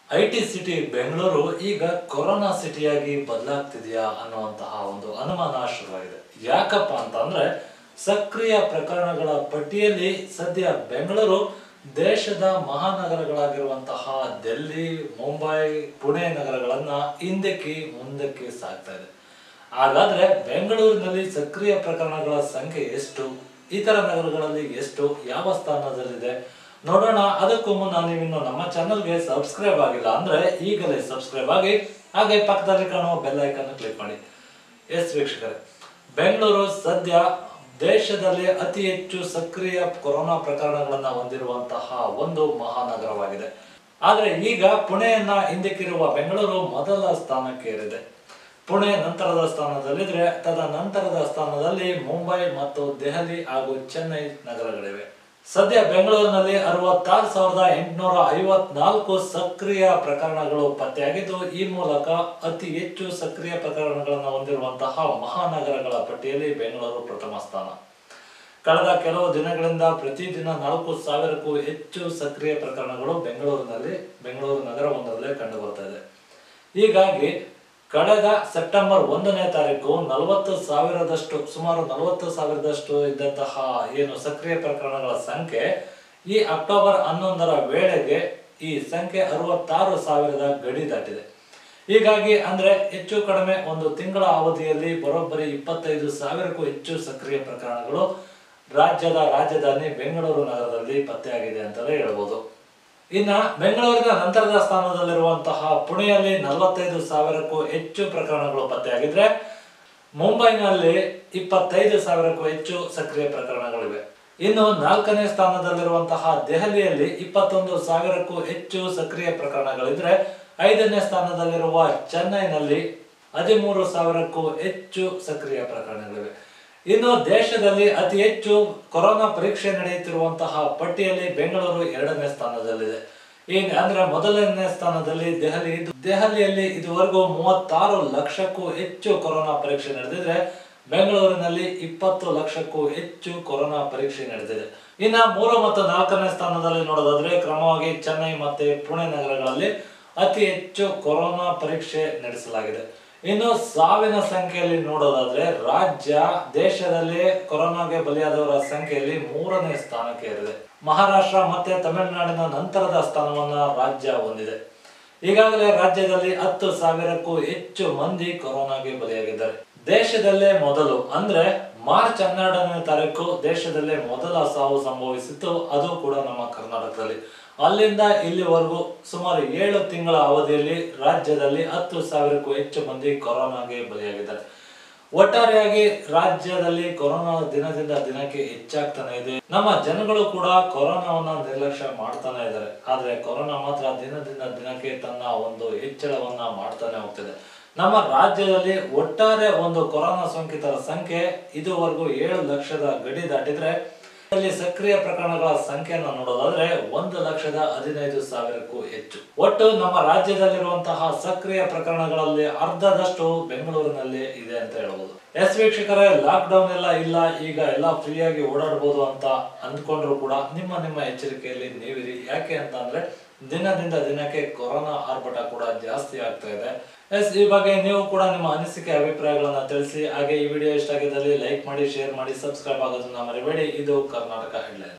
I T city Bengaluru ಈಗ corona ಸಿಟಿಯಾಗಿ ಬದಲಾಗ್ತಿದೆಯಾ ಅನ್ನುವಂತಹ ಒಂದು ಅನುಮಾನ ಶುರುವಾಗಿದೆ ಯಾಕಪ್ಪ ಅಂತಂದ್ರೆ ಸಕ್ರಿಯ ಪ್ರಕರಣಗಳ ಪಟ್ಟಿಯಲ್ಲಿ ಸದ್ಯ ಬೆಂಗಳೂರು ದೇಶದ ಮಹಾನಗರಗಳಾಗಿರುವಂತಹ ದಿಲ್ಲಿ ಮುಂಬೈ ಪುಣೆ ನಗರಗಳನ್ನ ಹಿಂದಕ್ಕೆ ಮುಂದಕ್ಕೆ ಸಾಗ್ತಾ ಇದೆ ಹಾಗಾದ್ರೆ ಬೆಂಗಳೂರಿನಲ್ಲಿ ಸಕ್ರಿಯ ಪ್ರಕರಣಗಳ ಸಂಖ್ಯೆ ಎಷ್ಟು ಇತರ ನಗರಗಳಲ್ಲಿ ಎಷ್ಟು ಯಾವ ಸ್ಥಾನದಲ್ಲಿದೆ ನೋಡೋಣ ಅದಕ್ಕೂ ಮುನ್ನ ನೀವಿನ್ನು ನಮ್ಮ ಚಾನಲ್ಗೆ ಸಬ್ಸ್ಕ್ರೈಬ್ ಆಗಿಲ್ಲ ಅಂದ್ರೆ ಈಗಲೇ ಸಬ್ಸ್ಕ್ರೈಬ್ ಆಗಿ ಹಾಗೆ ಪಕ್ಕದಲ್ಲಿ ಕಾಣುವ ಬೆಲ್ ಐಕನ್ ಕ್ಲಿಕ್ ಮಾಡಿ ಎಸ್ ವೀಕ್ಷಕರೇ ಬೆಂಗಳೂರು ಸದ್ಯ ದೇಶದಲ್ಲಿ ಅತಿ ಹೆಚ್ಚು ಸಕ್ರಿಯ ಕೊರೋನಾ ಪ್ರಕರಣಗಳನ್ನ ಹೊಂದಿರುವಂತಹ ಒಂದು ಮಹಾನಗರವಾಗಿದೆ ಆದ್ರೆ ಈಗ ಪುಣೆಯನ್ನ ಹಿಂದಕ್ಕಿರುವ ಬೆಂಗಳೂರು ಮೊದಲ ಸ್ಥಾನಕ್ಕೆ ಏರಿದೆ ಪುಣೆ ನಂತರದ ಸ್ಥಾನದಲ್ಲಿದ್ರೆ ತದನಂತರದ ಸ್ಥಾನದಲ್ಲಿ ಮುಂಬೈ ಮತ್ತು ದೆಹಲಿ ಹಾಗೂ ಚೆನ್ನೈ ನಗರಗಳಿವೆ ಸದ್ಯ ಬೆಂಗಳೂರಿನಲ್ಲಿ ಅರವತ್ತಾರು ಸಾವಿರದ ಎಂಟುನೂರ ಐವತ್ನಾಲ್ಕು ಸಕ್ರಿಯ ಪ್ರಕರಣಗಳು ಪತ್ತೆಯಾಗಿದ್ದು ಈ ಮೂಲಕ ಅತಿ ಹೆಚ್ಚು ಸಕ್ರಿಯ ಪ್ರಕರಣಗಳನ್ನು ಹೊಂದಿರುವಂತಹ ಮಹಾನಗರಗಳ ಪಟ್ಟಿಯಲ್ಲಿ ಬೆಂಗಳೂರು ಪ್ರಥಮ ಸ್ಥಾನ ಕಳೆದ ಕೆಲವು ದಿನಗಳಿಂದ ಪ್ರತಿದಿನ ನಾಲ್ಕು ಸಾವಿರಕ್ಕೂ ಹೆಚ್ಚು ಸಕ್ರಿಯ ಪ್ರಕರಣಗಳು ಬೆಂಗಳೂರಿನಲ್ಲಿ ಬೆಂಗಳೂರು ನಗರವೊಂದರಲ್ಲೇ ಕಂಡು ಬರ್ತಾ ಇದೆ ಹೀಗಾಗಿ ಕಳೆದ ಸೆಪ್ಟೆಂಬರ್ ಒಂದನೇ ತಾರೀಕು ನಲವತ್ತು ಸಾವಿರದಷ್ಟು ಸುಮಾರು ನಲವತ್ತು ಸಾವಿರದಷ್ಟು ಇದ್ದಂತಹ ಏನು ಸಕ್ರಿಯ ಪ್ರಕರಣಗಳ ಸಂಖ್ಯೆ ಈ ಅಕ್ಟೋಬರ್ ಹನ್ನೊಂದರ ವೇಳೆಗೆ ಈ ಸಂಖ್ಯೆ ಅರವತ್ತಾರು ಸಾವಿರದ ಗಡಿ ದಾಟಿದೆ ಹೀಗಾಗಿ ಅಂದ್ರೆ ಹೆಚ್ಚು ಕಡಿಮೆ ಒಂದು ತಿಂಗಳ ಅವಧಿಯಲ್ಲಿ ಬರೋಬ್ಬರಿ ಇಪ್ಪತ್ತೈದು ಸಾವಿರಕ್ಕೂ ಹೆಚ್ಚು ಸಕ್ರಿಯ ಪ್ರಕರಣಗಳು ರಾಜ್ಯದ ರಾಜಧಾನಿ ಬೆಂಗಳೂರು ನಗರದಲ್ಲಿ ಪತ್ತೆಯಾಗಿದೆ ಅಂತಲೇ ಹೇಳ್ಬೋದು ಇನ್ನ ಬೆಂಗಳೂರಿನ ನಂತರದ ಸ್ಥಾನದಲ್ಲಿರುವಂತಹ ಪುಣೆಯಲ್ಲಿ ನಲವತ್ತೈದು ಸಾವಿರಕ್ಕೂ ಹೆಚ್ಚು ಪ್ರಕರಣಗಳು ಪತ್ತೆಯಾಗಿದ್ರೆ ಮುಂಬೈನಲ್ಲಿ ಇಪ್ಪತ್ತೈದು ಸಾವಿರಕ್ಕೂ ಹೆಚ್ಚು ಸಕ್ರಿಯ ಪ್ರಕರಣಗಳಿವೆ ಇನ್ನು ನಾಲ್ಕನೇ ಸ್ಥಾನದಲ್ಲಿರುವಂತಹ ದೆಹಲಿಯಲ್ಲಿ ಇಪ್ಪತ್ತೊಂದು ಸಾವಿರಕ್ಕೂ ಹೆಚ್ಚು ಸಕ್ರಿಯ ಪ್ರಕರಣಗಳಿದ್ರೆ ಐದನೇ ಸ್ಥಾನದಲ್ಲಿರುವ ಚೆನ್ನೈನಲ್ಲಿ ಹದಿಮೂರು ಸಾವಿರಕ್ಕೂ ಹೆಚ್ಚು ಸಕ್ರಿಯ ಪ್ರಕರಣಗಳಿವೆ ಇನ್ನು ದೇಶದಲ್ಲಿ ಅತಿ ಹೆಚ್ಚು ಕೊರೋನಾ ಪರೀಕ್ಷೆ ನಡೆಯುತ್ತಿರುವಂತಹ ಪಟ್ಟಿಯಲ್ಲಿ ಬೆಂಗಳೂರು ಎರಡನೇ ಸ್ಥಾನದಲ್ಲಿದೆ ಈ ಅಂದ್ರೆ ಮೊದಲನೇ ಸ್ಥಾನದಲ್ಲಿ ದೆಹಲಿ ಇದ್ದು ದೆಹಲಿಯಲ್ಲಿ ಇದುವರೆಗೂ ಮೂವತ್ತಾರು ಲಕ್ಷಕ್ಕೂ ಹೆಚ್ಚು ಕೊರೋನಾ ಪರೀಕ್ಷೆ ನಡೆದಿದ್ರೆ ಬೆಂಗಳೂರಿನಲ್ಲಿ ಇಪ್ಪತ್ತು ಲಕ್ಷಕ್ಕೂ ಹೆಚ್ಚು ಕೊರೋನಾ ಪರೀಕ್ಷೆ ನಡೆದಿದೆ ಇನ್ನ ಮೂರು ಮತ್ತು ನಾಲ್ಕನೇ ಸ್ಥಾನದಲ್ಲಿ ನೋಡೋದಾದ್ರೆ ಕ್ರಮವಾಗಿ ಚೆನ್ನೈ ಮತ್ತೆ ಪುಣೆ ನಗರಗಳಲ್ಲಿ ಅತಿ ಹೆಚ್ಚು ಕೊರೋನಾ ಪರೀಕ್ಷೆ ನಡೆಸಲಾಗಿದೆ ಇನ್ನು ಸಾವಿನ ಸಂಖ್ಯೆಯಲ್ಲಿ ನೋಡೋದಾದ್ರೆ ರಾಜ್ಯ ದೇಶದಲ್ಲಿ ಕೊರೋನಾಗೆ ಬಲಿಯಾದವರ ಸಂಖ್ಯೆಯಲ್ಲಿ ಮೂರನೇ ಸ್ಥಾನಕ್ಕೆ ಏರಿದೆ ಮಹಾರಾಷ್ಟ್ರ ಮತ್ತೆ ತಮಿಳುನಾಡಿನ ನಂತರದ ಸ್ಥಾನವನ್ನ ರಾಜ್ಯ ಹೊಂದಿದೆ ಈಗಾಗಲೇ ರಾಜ್ಯದಲ್ಲಿ ಹತ್ತು ಸಾವಿರಕ್ಕೂ ಹೆಚ್ಚು ಮಂದಿ ಕೊರೋನಾಗೆ ಬಲಿಯಾಗಿದ್ದಾರೆ ದೇಶದಲ್ಲೇ ಮೊದಲು ಅಂದ್ರೆ ಮಾರ್ಚ್ ಹನ್ನೆರಡನೇ ತಾರೀಕು ದೇಶದಲ್ಲೇ ಮೊದಲ ಸಾವು ಸಂಭವಿಸಿತ್ತು ಅದು ಕೂಡ ನಮ್ಮ ಕರ್ನಾಟಕದಲ್ಲಿ ಅಲ್ಲಿಂದ ಇಲ್ಲಿವರೆಗೂ ಸುಮಾರು ಏಳು ತಿಂಗಳ ಅವಧಿಯಲ್ಲಿ ರಾಜ್ಯದಲ್ಲಿ ಹತ್ತು ಸಾವಿರಕ್ಕೂ ಹೆಚ್ಚು ಮಂದಿ ಕೊರೋನಾಗೆ ಬಲಿಯಾಗಿದ್ದಾರೆ ಒಟ್ಟಾರೆಯಾಗಿ ರಾಜ್ಯದಲ್ಲಿ ಕೊರೋನಾ ದಿನದಿಂದ ದಿನಕ್ಕೆ ಹೆಚ್ಚಾಗ್ತಾನೆ ಇದೆ ನಮ್ಮ ಜನಗಳು ಕೂಡ ಕೊರೋನಾವನ್ನ ನಿರ್ಲಕ್ಷ್ಯ ಮಾಡ್ತಾನೆ ಇದ್ದಾರೆ ಆದ್ರೆ ಕೊರೋನಾ ಮಾತ್ರ ದಿನದಿಂದ ದಿನಕ್ಕೆ ತನ್ನ ಒಂದು ಹೆಚ್ಚಳವನ್ನ ಮಾಡ್ತಾನೆ ಹೋಗ್ತಿದೆ ನಮ್ಮ ರಾಜ್ಯದಲ್ಲಿ ಒಟ್ಟಾರೆ ಒಂದು ಕೊರೋನಾ ಸೋಂಕಿತರ ಸಂಖ್ಯೆ ಇದುವರೆಗೂ ಏಳು ಲಕ್ಷದ ಗಡಿ ದಾಟಿದ್ರೆ ಅಲ್ಲಿ ಸಕ್ರಿಯ ಪ್ರಕರಣಗಳ ಸಂಖ್ಯೆಯನ್ನು ನೋಡೋದಾದ್ರೆ ಒಂದು ಲಕ್ಷದ ಹದಿನೈದು ಸಾವಿರಕ್ಕೂ ಹೆಚ್ಚು ಒಟ್ಟು ನಮ್ಮ ರಾಜ್ಯದಲ್ಲಿರುವಂತಹ ಸಕ್ರಿಯ ಪ್ರಕರಣಗಳಲ್ಲಿ ಅರ್ಧದಷ್ಟು ಬೆಂಗಳೂರಿನಲ್ಲಿ ಇದೆ ಅಂತ ಹೇಳ್ಬೋದು ಎಸ್ ವೀಕ್ಷಕರೇ ಲಾಕ್ ಡೌನ್ ಎಲ್ಲ ಇಲ್ಲ ಈಗ ಎಲ್ಲ ಫ್ರೀಯಾಗಿ ಓಡಾಡಬಹುದು ಅಂತ ಅಂದ್ಕೊಂಡ್ರು ಕೂಡ ನಿಮ್ಮ ನಿಮ್ಮ ಎಚ್ಚರಿಕೆಯಲ್ಲಿ ನೀವಿರಿ ಯಾಕೆ ಅಂತ ಅಂದ್ರೆ ದಿನದಿಂದ ದಿನಕ್ಕೆ ಕೊರೋನಾ ಆರ್ಭಟ ಕೂಡ ಜಾಸ್ತಿ ಆಗ್ತಾ ಇದೆ ಎಸ್ ಈ ಬಗ್ಗೆ ನೀವು ಕೂಡ ನಿಮ್ಮ ಅನಿಸಿಕೆ ಅಭಿಪ್ರಾಯಗಳನ್ನ ತಿಳಿಸಿ ಹಾಗೆ ಈ ವಿಡಿಯೋ ಇಷ್ಟ ಆಗಿದ್ದಲ್ಲಿ ಲೈಕ್ ಮಾಡಿ ಶೇರ್ ಮಾಡಿ ಸಬ್ಸ್ಕ್ರೈಬ್ ಆಗೋದನ್ನ ಮರಿಬೇಡಿ ಇದು ಕರ್ನಾಟಕ ಹೆಡ್ಲೈನ್